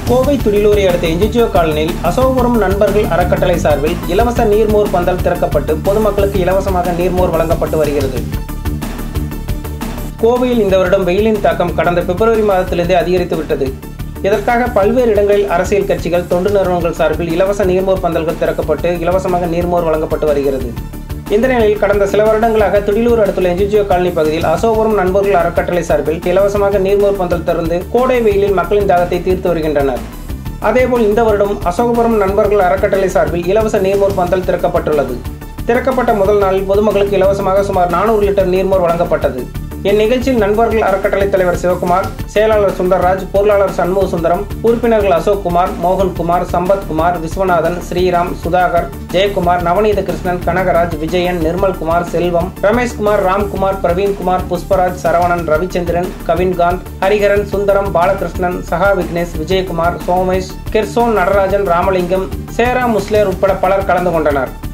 கோவை துடிலூரை அடுத்த என்ஜிஓ காலனியில் அசோகபுரம் நண்பர்கள் அறக்கட்டளை சார்பில் இலவச நீர்மோர் பந்தல் திறக்கப்பட்டு பொதுமக்களுக்கு இலவசமாக நீர்மோர் வழங்கப்பட்டு வருகிறது கோவையில் இந்த வருடம் வெயிலின் தாக்கம் கடந்த பிப்ரவரி மாதத்திலிருந்தே அதிகரித்து விட்டது இதற்காக பல்வேறு இடங்களில் அரசியல் கட்சிகள் தொண்டு நிறுவனங்கள் சார்பில் இலவச நீர்மோர் பந்தல்கள் திறக்கப்பட்டு இலவசமாக நீர்மோர் வழங்கப்பட்டு வருகிறது இந்த நிலையில் கடந்த சில வருடங்களாக துடிலூர் அடுத்துள்ள என்ஜிஓ காலனி பகுதியில் அசோகபுரம் நண்பர்கள் அறக்கட்டளை சார்பில் இலவசமாக நீர்மோர் பந்தல் திறந்து கோடை வெயிலில் மக்களின் தாகத்தை தீர்த்து வருகின்றனர் அதேபோல் இந்த வருடம் அசோகபுரம் நண்பர்கள் அறக்கட்டளை சார்பில் இலவச நீர்மோர் பந்தல் திறக்கப்பட்டுள்ளது திறக்கப்பட்ட முதல் நாளில் பொதுமக்களுக்கு இலவசமாக சுமார் நானூறு லிட்டர் நீர்மோர் வழங்கப்பட்டது இந்நிகழ்ச்சியில் நண்பர்கள் அறக்கட்டளை தலைவர் சிவகுமார் செயலாளர் சுந்தர்ராஜ் பொருளாளர் சண்முக சுந்தரம் உறுப்பினர்கள் அசோக்குமார் மோகன்குமார் சம்பத்குமார் விஸ்வநாதன் ஸ்ரீராம் சுதாகர் ஜெயக்குமார் நவநீத கிருஷ்ணன் கனகராஜ் விஜயன் நிர்மல்குமார் செல்வம் ரமேஷ்குமார் ராம்குமார் பிரவீன்குமார் புஷ்பராஜ் சரவணன் ரவிச்சந்திரன் கவின்காந்த் ஹரிஹரன் சுந்தரம் பாலகிருஷ்ணன் சகா விக்னேஷ் விஜயகுமார் சோமேஷ் கிர்சோன் நடராஜன் ராமலிங்கம் சேரா முஸ்லேர் உட்பட பலர் கலந்து கொண்டனர்